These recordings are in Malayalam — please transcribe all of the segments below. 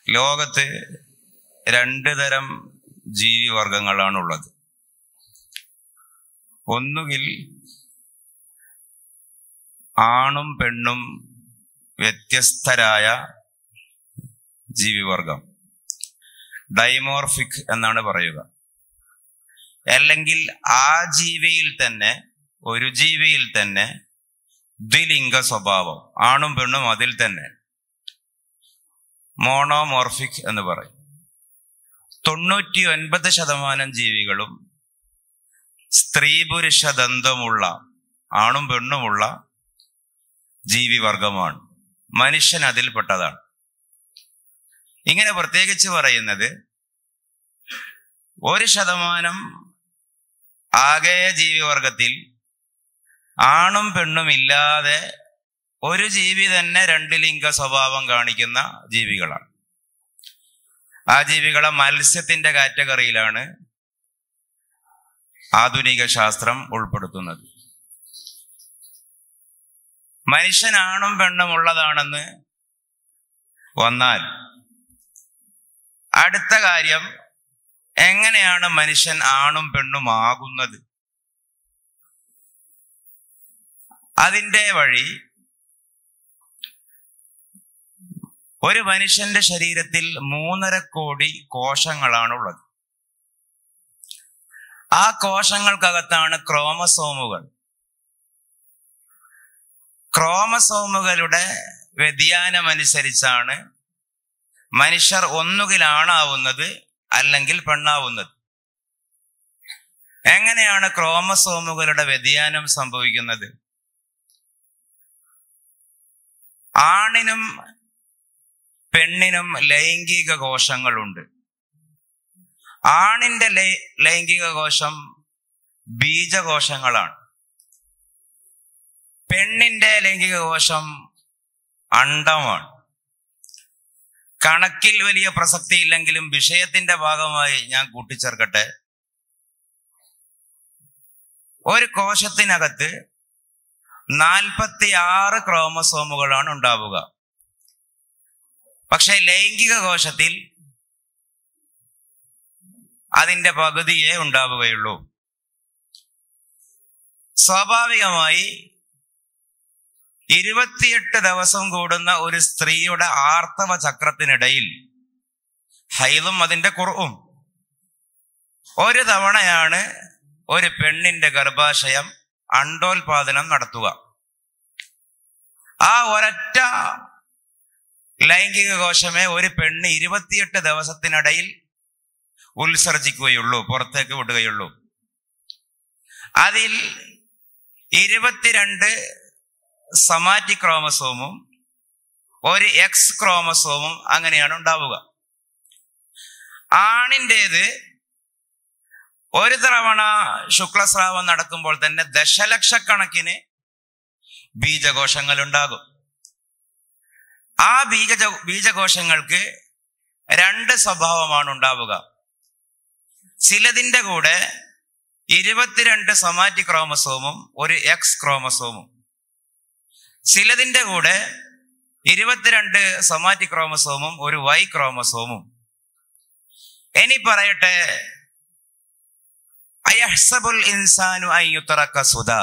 ലോകത്ത് രണ്ട് തരം ജീവിവർഗങ്ങളാണുള്ളത് ഒന്നുകിൽ ആണും പെണ്ണും വ്യത്യസ്തരായ ജീവിവർഗം ഡൈമോർഫിക് എന്നാണ് പറയുക അല്ലെങ്കിൽ ആ ജീവിയിൽ തന്നെ ഒരു ജീവിയിൽ തന്നെ ദ്വിലിംഗ സ്വഭാവം ആണും പെണ്ണും അതിൽ തന്നെ മോണോമോർഫിക് എന്ന് പറയും തൊണ്ണൂറ്റി ഒൻപത് ശതമാനം ജീവികളും സ്ത്രീ പുരുഷ ദന്തമുള്ള ആണും പെണ്ണുമുള്ള ജീവിവർഗമാണ് മനുഷ്യൻ അതിൽപ്പെട്ടതാണ് ഇങ്ങനെ പ്രത്യേകിച്ച് പറയുന്നത് ഒരു ശതമാനം ആകെ ജീവിവർഗത്തിൽ ആണും പെണ്ണും ഇല്ലാതെ ഒരു ജീവി തന്നെ രണ്ട് ലിംഗ സ്വഭാവം കാണിക്കുന്ന ജീവികളാണ് ആ ജീവികളെ മത്സ്യത്തിന്റെ കാറ്റഗറിയിലാണ് ആധുനിക ശാസ്ത്രം ഉൾപ്പെടുത്തുന്നത് മനുഷ്യൻ ആണും പെണ്ണും ഉള്ളതാണെന്ന് വന്നാൽ അടുത്ത കാര്യം എങ്ങനെയാണ് മനുഷ്യൻ ആണും പെണ്ണും ആകുന്നത് അതിന്റെ വഴി ഒരു മനുഷ്യന്റെ ശരീരത്തിൽ മൂന്നര കോടി കോശങ്ങളാണുള്ളത് ആ കോശങ്ങൾക്കകത്താണ് ക്രോമസോമുകൾ ക്രോമസോമുകളുടെ വ്യതിയാനമനുസരിച്ചാണ് മനുഷ്യർ ഒന്നുകിൽ ആണാവുന്നത് അല്ലെങ്കിൽ പെണ്ണാവുന്നത് എങ്ങനെയാണ് ക്രോമസോമുകളുടെ വ്യതിയാനം സംഭവിക്കുന്നത് ആണിനും പെണ്ണിനും ലൈംഗിക കോശങ്ങളുണ്ട് ആണിന്റെ ലൈ- ലൈംഗിക കോശം ബീജകോശങ്ങളാണ് പെണ്ണിന്റെ ലൈംഗിക കോശം അണ്ടമാണ് കണക്കിൽ വലിയ പ്രസക്തിയില്ലെങ്കിലും വിഷയത്തിന്റെ ഭാഗമായി ഞാൻ കൂട്ടിച്ചേർക്കട്ടെ ഒരു കോശത്തിനകത്ത് നാൽപ്പത്തി ആറ് ക്രോമസോമുകളാണ് ഉണ്ടാവുക പക്ഷെ ലൈംഗിക കോശത്തിൽ അതിന്റെ പകുതിയേ ഉണ്ടാവുകയുള്ളൂ സ്വാഭാവികമായി ഇരുപത്തിയെട്ട് ദിവസം കൂടുന്ന ഒരു സ്ത്രീയുടെ ആർത്തവ ചക്രത്തിനിടയിൽ ഹൈതും അതിന്റെ കുറവും ഒരു തവണയാണ് ഒരു പെണ്ണിന്റെ ഗർഭാശയം അണ്ടോൽപാദനം നടത്തുക ആ ഒരൊറ്റ ലൈംഗിക കോശമേ ഒരു പെണ്ണ് ഇരുപത്തിയെട്ട് ദിവസത്തിനിടയിൽ ഉത്സർജിക്കുകയുള്ളൂ പുറത്തേക്ക് വിടുകയുള്ളൂ അതിൽ ഇരുപത്തിരണ്ട് സമാറ്റിക് ക്രോമസോമും ഒരു എക്സ് ക്രോമസോമും അങ്ങനെയാണ് ഉണ്ടാവുക ആണിൻ്റേത് ഒരു തവണ ശുക്ലസ്രാവം നടക്കുമ്പോൾ തന്നെ ദശലക്ഷക്കണക്കിന് ബീജകോശങ്ങൾ ഉണ്ടാകും ആ ബീജ ബീജകോശങ്ങൾക്ക് രണ്ട് സ്വഭാവമാണ് ഉണ്ടാവുക ചിലതിന്റെ കൂടെ ഇരുപത്തിരണ്ട് സൊമാറ്റിക് ക്രോമസോമും ഒരു എക്സ് ക്രോമസോമും ചിലതിന്റെ കൂടെ ഇരുപത്തിരണ്ട് സൊമാറ്റിക് ക്രോമസോമും ഒരു വൈ ക്രോമസോമും ഇനി പറയട്ടെ അയഹ്സബുൽ ഇൻസാനു അൻ യുത്രക സുദാ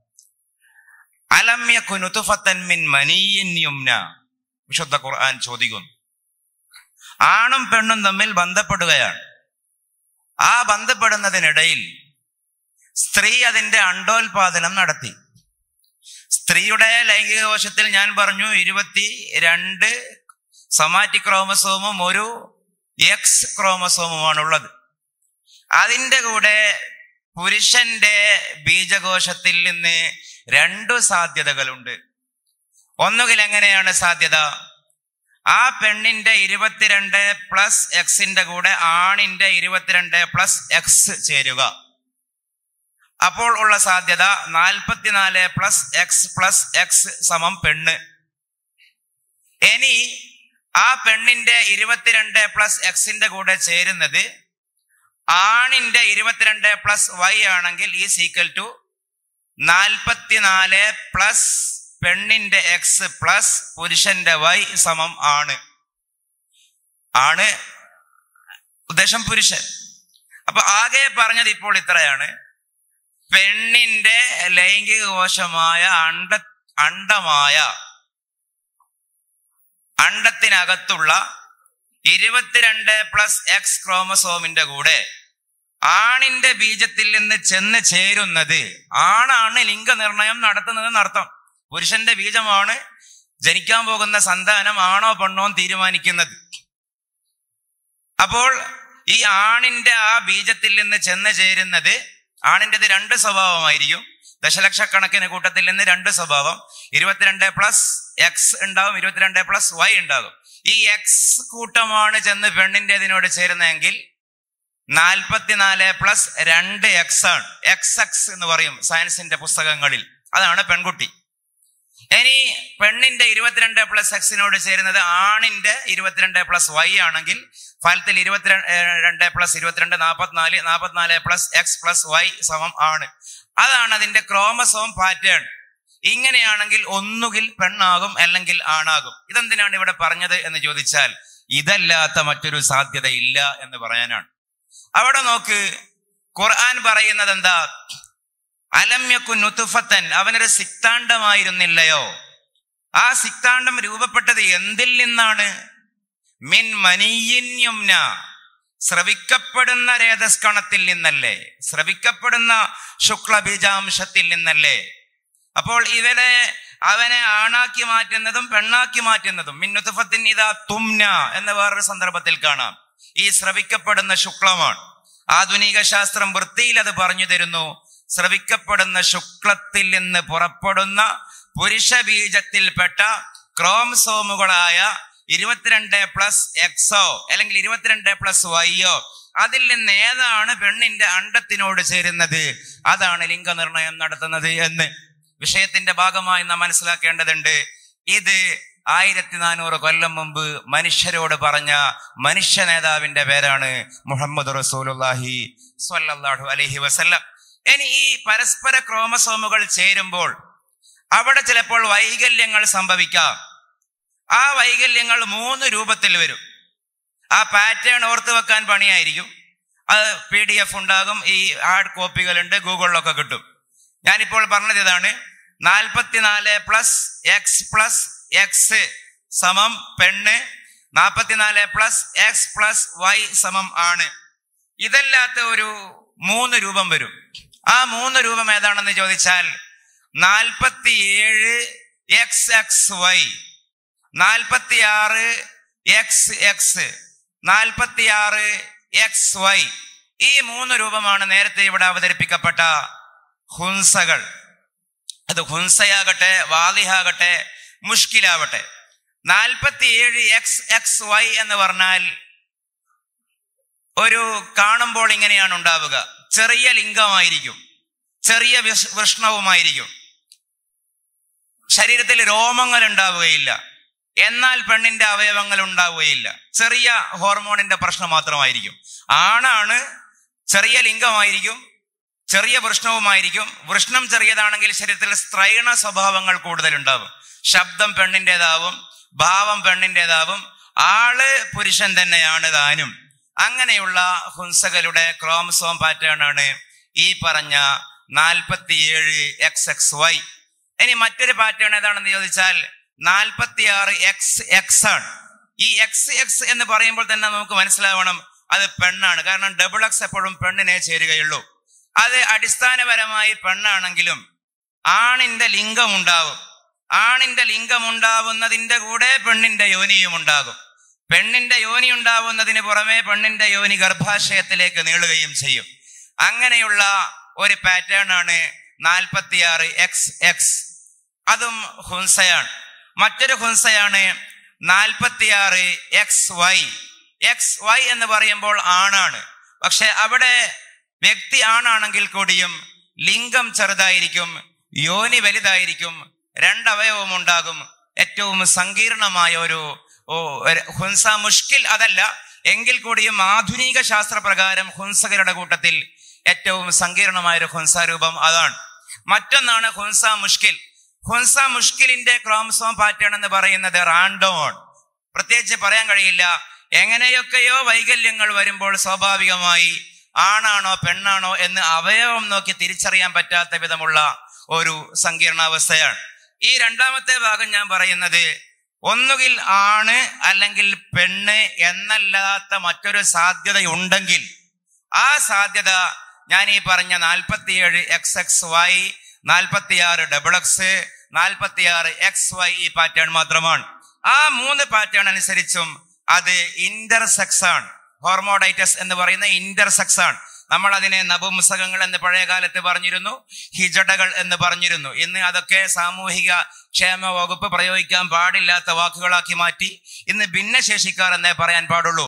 അലം യകുനു തുഫത്തൻ മിൻ മനീയിൻ യുംന വിശുദ്ധ ഖുർആൻ ചോദിക്കുന്നു ആണും പെണ്ണും തമ്മിൽ ബന്ധപ്പെടുകയാണ് ആ ബന്ധപ്പെടുന്നതിനിടയിൽ സ്ത്രീ അതിന്റെ അണ്ടോൽപാദനം നടത്തി സ്ത്രീയുടെ ലൈംഗിക കോശത്തിൽ ഞാൻ പറഞ്ഞു ഇരുപത്തി രണ്ട് സൊമാറ്റിക് ക്രോമസോമും ഒരു എക്സ് ക്രോമസോമുമാണുള്ളത് അതിന്റെ കൂടെ പുരുഷന്റെ ബീജകോശത്തിൽ നിന്ന് രണ്ടു സാധ്യതകളുണ്ട് ഒന്നുകിൽ എങ്ങനെയാണ് സാധ്യത ആ പെണ്ണിന്റെ ഇരുപത്തിരണ്ട് പ്ലസ് എക്സിന്റെ കൂടെ ആണിന്റെ ഇരുപത്തിരണ്ട് പ്ലസ് എക്സ് ചേരുക അപ്പോൾ ഉള്ള സാധ്യത നാൽപ്പത്തിനാല് പ്ലസ് എക്സ് പ്ലസ് എക്സ് സമം പെണ്ണ് ഇനി ആ പെണ്ണിന്റെ ഇരുപത്തിരണ്ട് പ്ലസ് എക്സിന്റെ കൂടെ ചേരുന്നത് ആണിന്റെ ഇരുപത്തിരണ്ട് പ്ലസ് വൈ ആണെങ്കിൽ ഈ സീക്വൽ ടു നാൽപ്പത്തിനാല് പ്ലസ് പെണ്ണിന്റെ എക്സ് പ്ലസ് പുരുഷന്റെ വൈ സമം ആണ് ആണ് ഉദ്ദേശം പുരുഷൻ അപ്പൊ ആകെ പറഞ്ഞത് ഇപ്പോൾ ഇത്രയാണ് പെണ്ണിന്റെ ലൈംഗിക കോശമായ അണ്ട അണ്ടമായ അണ്ടത്തിനകത്തുള്ള ഇരുപത്തിരണ്ട് പ്ലസ് എക്സ് ക്രോമസോമിന്റെ കൂടെ ആണിന്റെ ബീജത്തിൽ നിന്ന് ചെന്ന് ചേരുന്നത് ആണാണ് ലിംഗനിർണയം നടത്തുന്നത് എന്നർത്ഥം പുരുഷന്റെ ബീജമാണ് ജനിക്കാൻ പോകുന്ന സന്താനം ആണോ പെണ്ണോ എന്ന് തീരുമാനിക്കുന്നത് അപ്പോൾ ഈ ആണിന്റെ ആ ബീജത്തിൽ നിന്ന് ചെന്ന് ചേരുന്നത് ആണിൻ്റെത് രണ്ട് സ്വഭാവമായിരിക്കും ദശലക്ഷക്കണക്കിന് കൂട്ടത്തിൽ നിന്ന് രണ്ട് സ്വഭാവം ഇരുപത്തിരണ്ട് പ്ലസ് എക്സ് ഉണ്ടാവും ഇരുപത്തിരണ്ട് പ്ലസ് വൈ ഉണ്ടാകും ഈ എക്സ് കൂട്ടമാണ് ചെന്ന് പെണ്ണിൻ്റെതിനോട് ചേരുന്നതെങ്കിൽ നാൽപ്പത്തിനാല് പ്ലസ് രണ്ട് എക്സ് ആണ് എക്സ് എക്സ് എന്ന് പറയും സയൻസിന്റെ പുസ്തകങ്ങളിൽ അതാണ് പെൺകുട്ടി ഇനി പെണ്ണിന്റെ ഇരുപത്തിരണ്ട് പ്ലസ് എക്സിനോട് ചേരുന്നത് ആണിന്റെ ഇരുപത്തിരണ്ട് പ്ലസ് വൈ ആണെങ്കിൽ ഫലത്തിൽ ഇരുപത്തിരണ്ട് പ്ലസ് ഇരുപത്തിരണ്ട് നാൽപ്പത്തിനാല് നാൽപ്പത്തിനാല് പ്ലസ് എക്സ് പ്ലസ് വൈ സമം ആണ് അതാണ് അതിന്റെ ക്രോമസോം പാറ്റേൺ ഇങ്ങനെയാണെങ്കിൽ ഒന്നുകിൽ പെണ്ണാകും അല്ലെങ്കിൽ ആണാകും ഇതെന്തിനാണ് ഇവിടെ പറഞ്ഞത് എന്ന് ചോദിച്ചാൽ ഇതല്ലാത്ത മറ്റൊരു സാധ്യത ഇല്ല എന്ന് പറയാനാണ് അവിടെ നോക്ക് ഖുർആൻ പറയുന്നത് എന്താ അലമ്യക്കു നുത്തുഫത്തൻ അവനൊരു സിക്താണ്ഡമായിരുന്നില്ലയോ ആ സിക്താണ്ഡം രൂപപ്പെട്ടത് എന്തിൽ നിന്നാണ് മിൻ മനിയിന്യുംന സ്രവിക്കപ്പെടുന്ന രേതസ്കണത്തിൽ നിന്നല്ലേ സ്രവിക്കപ്പെടുന്ന ശുക്ലബീജാംശത്തിൽ നിന്നല്ലേ അപ്പോൾ ഇവരെ അവനെ ആണാക്കി മാറ്റുന്നതും പെണ്ണാക്കി മാറ്റുന്നതും മിന്നുത്തുഫത്തിൻ ഇതാ തുമ്ന എന്ന വേറൊരു സന്ദർഭത്തിൽ കാണാം ഈ സ്രവിക്കപ്പെടുന്ന ശുക്ലമാണ് ആധുനിക ശാസ്ത്രം വൃത്തിയിൽ അത് പറഞ്ഞു തരുന്നു സ്രവിക്കപ്പെടുന്ന ശുക്ലത്തിൽ നിന്ന് പുറപ്പെടുന്ന പുരുഷ ബീജത്തിൽപ്പെട്ട ക്രോംസോമുകളായ ഇരുപത്തിരണ്ട് പ്ലസ് എക്സോ അല്ലെങ്കിൽ ഇരുപത്തിരണ്ട് പ്ലസ് വൈയോ അതിൽ നിന്ന് ഏതാണ് പെണ്ണിന്റെ അണ്ടത്തിനോട് ചേരുന്നത് അതാണ് ലിംഗനിർണയം നടത്തുന്നത് എന്ന് വിഷയത്തിന്റെ ഭാഗമായി നാം മനസ്സിലാക്കേണ്ടതുണ്ട് ഇത് ആയിരത്തി നാനൂറ് കൊല്ലം മുമ്പ് മനുഷ്യരോട് പറഞ്ഞ മനുഷ്യ നേതാവിന്റെ പേരാണ് മുഹമ്മദ് റസൂലുല്ലാഹി സ്വല്ലല്ലാഹു അലൈഹി വസല്ലം ഇനി ഈ പരസ്പര ക്രോമസോമുകൾ ചേരുമ്പോൾ അവിടെ ചിലപ്പോൾ വൈകല്യങ്ങൾ സംഭവിക്കാം ആ വൈകല്യങ്ങൾ മൂന്ന് രൂപത്തിൽ വരും ആ പാറ്റേൺ ഓർത്ത് വെക്കാൻ പണിയായിരിക്കും അത് പി ഡി എഫ് ഉണ്ടാകും ഈ ഹാർഡ് കോപ്പികളുണ്ട് ഗൂഗിളിലൊക്കെ കിട്ടും ഞാനിപ്പോൾ പറഞ്ഞത് ഇതാണ് നാൽപ്പത്തിനാല് പ്ലസ് എക്സ് പ്ലസ് എക്സ് സമം പെണ്ണ് നാൽപ്പത്തിനാല് പ്ലസ് എക്സ് പ്ലസ് വൈ സമം ആണ് ഇതല്ലാത്ത ഒരു മൂന്ന് രൂപം വരും ആ മൂന്ന് രൂപം ഏതാണെന്ന് ചോദിച്ചാൽ നാൽപ്പത്തിയേഴ് എക്സ് എക്സ് വൈ നാൽപ്പത്തിയാറ് എക്സ് എക്സ് നാൽപ്പത്തിയാറ് എക്സ് വൈ ഈ മൂന്ന് രൂപമാണ് നേരത്തെ ഇവിടെ അവതരിപ്പിക്കപ്പെട്ട ഹുൻസകൾ അത് ഹുൻസയാകട്ടെ വാദിഹാകട്ടെ മുഷ്കിലാവട്ടെ നാൽപ്പത്തിയേഴ് എക്സ് എക്സ് വൈ എന്ന് പറഞ്ഞാൽ ഒരു കാണുമ്പോൾ ഇങ്ങനെയാണ് ഉണ്ടാവുക ചെറിയ ലിംഗമായിരിക്കും ചെറിയ വിഷ്- വൃഷ്ണവുമായിരിക്കും ശരീരത്തിൽ രോമങ്ങൾ ഉണ്ടാവുകയില്ല എന്നാൽ പെണ്ണിന്റെ അവയവങ്ങൾ ഉണ്ടാവുകയില്ല ചെറിയ ഹോർമോണിന്റെ പ്രശ്നം മാത്രമായിരിക്കും ആണാണ് ചെറിയ ലിംഗമായിരിക്കും ചെറിയ വൃഷ്ണവുമായിരിക്കും വൃഷ്ണം ചെറിയതാണെങ്കിൽ ശരീരത്തിൽ സ്ത്രൈണ സ്വഭാവങ്ങൾ കൂടുതൽ ഉണ്ടാവും ശബ്ദം പെണ്ണിൻ്റെതാവും ഭാവം പെണ്ണിൻ്റെതാവും ആള് പുരുഷൻ തന്നെയാണ് താനും അങ്ങനെയുള്ള ഹുൻസകളുടെ ക്രോമസോം പാറ്റേൺ ആണ് ഈ പറഞ്ഞ നാൽപ്പത്തിയേഴ് എക്സ് എക്സ് വൈ ഇനി മറ്റൊരു പാറ്റേൺ ഏതാണെന്ന് ചോദിച്ചാൽ നാൽപ്പത്തിയാറ് എക്സ് എക്സ് ആണ് ഈ എക്സ് എക്സ് എന്ന് പറയുമ്പോൾ തന്നെ നമുക്ക് മനസ്സിലാവണം അത് പെണ്ണാണ് കാരണം ഡബിൾ എക്സ് എപ്പോഴും പെണ്ണിനെ ചേരുകയുള്ളൂ അത് അടിസ്ഥാനപരമായി പെണ്ണാണെങ്കിലും ആണിന്റെ ലിംഗം ഉണ്ടാവും ആണിന്റെ ലിംഗം ഉണ്ടാവുന്നതിന്റെ കൂടെ പെണ്ണിന്റെ യോനിയും ഉണ്ടാകും പെണ്ണിന്റെ യോനി ഉണ്ടാവുന്നതിന് പുറമെ പെണ്ണിന്റെ യോനി ഗർഭാശയത്തിലേക്ക് നീളുകയും ചെയ്യും അങ്ങനെയുള്ള ഒരു പാറ്റേൺ ആണ് നാൽപ്പത്തിയാറ് എക്സ് എക്സ് അതും ഹുൻസയാണ് മറ്റൊരു ഹുൻസയാണ് നാൽപ്പത്തിയാറ് എക്സ് വൈ എക്സ് വൈ എന്ന് പറയുമ്പോൾ ആണാണ് പക്ഷെ അവിടെ വ്യക്തി ആണാണെങ്കിൽ കൂടിയും ലിംഗം ചെറുതായിരിക്കും യോനി വലുതായിരിക്കും രണ്ടവയവവും ഉണ്ടാകും ഏറ്റവും സങ്കീർണമായ ഒരു ഓ, ഒരു ഹുൻസ മുഷ്കിൽ അതല്ല എങ്കിൽ കൂടിയും ആധുനിക ശാസ്ത്രപ്രകാരം ഹുൻസകളുടെ കൂട്ടത്തിൽ ഏറ്റവും സങ്കീർണമായ ഒരു ഹുൻസ രൂപം അതാണ് മറ്റൊന്നാണ് ഹുൻസ മുഷ്കിൽ ഹുൻസ മുഷ്കിലിന്റെ ക്രോമസോം പാറ്റേൺ എന്ന് പറയുന്നത് റാൻഡോൺ പ്രത്യേകിച്ച് പറയാൻ കഴിയില്ല എങ്ങനെയൊക്കെയോ വൈകല്യങ്ങൾ വരുമ്പോൾ സ്വാഭാവികമായി ആണാണോ പെണ്ണാണോ എന്ന് അവയവം നോക്കി തിരിച്ചറിയാൻ പറ്റാത്ത വിധമുള്ള ഒരു സങ്കീർണാവസ്ഥയാണ് ഈ രണ്ടാമത്തെ ഭാഗം ഞാൻ പറയുന്നത് ഒന്നുകിൽ ആണ് അല്ലെങ്കിൽ പെണ്ണ് എന്നല്ലാത്ത മറ്റൊരു സാധ്യതയുണ്ടെങ്കിൽ ആ സാധ്യത ഞാൻ ഈ പറഞ്ഞ നാൽപ്പത്തിയേഴ് എക്സ് എക്സ് വൈ നാൽപ്പത്തിയാറ് ഡബിൾ എക്സ് നാൽപ്പത്തിയാറ് എക്സ് വൈ ഈ പാറ്റേൺ മാത്രമാണ് ആ മൂന്ന് പാറ്റേൺ അനുസരിച്ചും അത് ഇന്റർസെക്സ് ആണ് ഹോർമോഡൈറ്റസ് എന്ന് പറയുന്ന ഇന്റർസെക്സ് ആണ് നമ്മൾ അതിനെ നപുംസകങ്ങൾ എന്ന് പഴയ കാലത്ത് പറഞ്ഞിരുന്നു ഹിജടകൾ എന്ന് പറഞ്ഞിരുന്നു ഇന്ന് അതൊക്കെ സാമൂഹിക ക്ഷേമ വകുപ്പ് പ്രയോഗിക്കാൻ പാടില്ലാത്ത വാക്കുകളാക്കി മാറ്റി ഇന്ന് ഭിന്നശേഷിക്കാർ എന്നേ പറയാൻ പാടുള്ളൂ